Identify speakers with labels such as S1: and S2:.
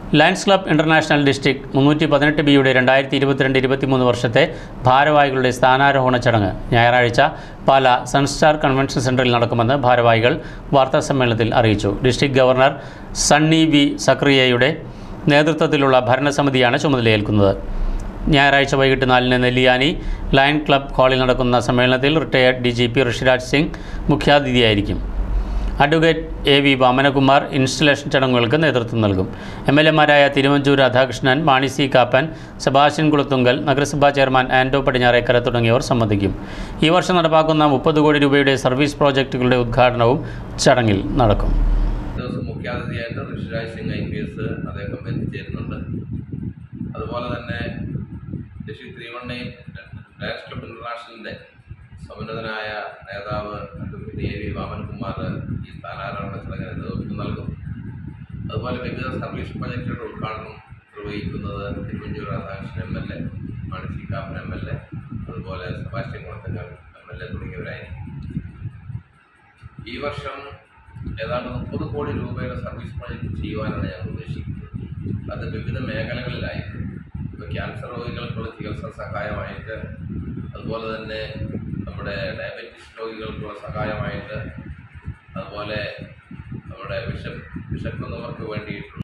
S1: lions club international district മുന്നൂറ്റി പതിനെട്ട് ബിയുടെ രണ്ടായിരത്തി ഇരുപത്തിരണ്ട് ഇരുപത്തിമൂന്ന് വർഷത്തെ ഭാരവാഹികളുടെ സ്ഥാനാരോഹണ ചടങ്ങ് ഞായറാഴ്ച പാല സൺസ്റ്റാർ കൺവെൻഷൻ സെൻറ്ററിൽ നടക്കുമെന്ന് ഭാരവാഹികൾ വാർത്താസമ്മേളനത്തിൽ അറിയിച്ചു ഡിസ്ട്രിക്ട് ഗവർണർ സണ്ണി വി സക്രിയയുടെ നേതൃത്വത്തിലുള്ള ഭരണസമിതിയാണ് ചുമതലയേൽക്കുന്നത് ഞായറാഴ്ച വൈകിട്ട് നാലിന് നെല്ലിയാനി ലയൺ ക്ലബ് ഹാളിൽ നടക്കുന്ന സമ്മേളനത്തിൽ retired D G P Rishiraj Singh മുഖ്യാതിഥിയായിരിക്കും advocate A V Vamanakumar installation ചടങ്ങുകൾക്ക് നേതൃത്വം നൽകും എം എൽ എമാരായ തിരുവഞ്ചൂർ രാധാകൃഷ്ണൻ മാണി സി കാപ്പൻ സെബാസ്റ്റ്യൻ കുളത്തുങ്കൽ നഗരസഭാ ചെയർമാൻ ആൻഡോ പടിഞ്ഞാറേക്കര തുടങ്ങിയവർ സംബന്ധിക്കും ഈ വർഷം നടപ്പാക്കുന്ന മുപ്പത് കോടി രൂപയുടെ സർവീസ് പ്രോജക്റ്റുകളുടെ ഉദ്ഘാടനവും ചടങ്ങിൽ നടക്കും
S2: ദിവസം മുഖ്യാതിഥിയായിട്ട് Rishiraj Singh I P S അദ്ദേഹം എത്തിച്ചേരുന്നുണ്ട് അതുപോലെ തന്നെ ഡിസ്ട്രിക്ട് ത്രീവണ്ണയിൽ ലയൺസ് ക്ലബ് ഇന്റർനാഷണലിൻ്റെ സമുന്നതനായ നേതാവ് അഡ്വക്കേറ്റ് എ വി വാമൻകുമാർ ഈ സ്ഥാനാരോഹണ ചടങ്ങിന് നേതൃത്വം നൽകും അതുപോലെ വിവിധ സർവീസ് പ്രൊജക്റ്റുകളുടെ ഉദ്ഘാടനം നിർവഹിക്കുന്നത് Thiruvanchoor Radhakrishnan M L A Mani C Kappan M L A അതുപോലെ Sebastian Kulathungal M L A തുടങ്ങിയവരായിരിക്കും ഈ വർഷം ഏതാണ്ട് മുപ്പത് കോടി രൂപയുടെ സർവീസ് പ്രൊജക്റ്റ് ചെയ്യുവാനാണ് ഞങ്ങൾ ഉദ്ദേശിക്കുന്നത് അത് വിവിധ മേഖലകളിലായിട്ട് ഇപ്പോൾ ക്യാൻസർ രോഗികൾക്കുള്ള ചികിത്സാ സഹായമായിട്ട് അതുപോലെ തന്നെ നമ്മുടെ ഡയബറ്റീസ് രോഗികൾക്കുള്ള സഹായമായിട്ട് അതുപോലെ നമ്മുടെ വിഷ വിശക്കുന്നവർക്ക് വേണ്ടിയിട്ടുള്ള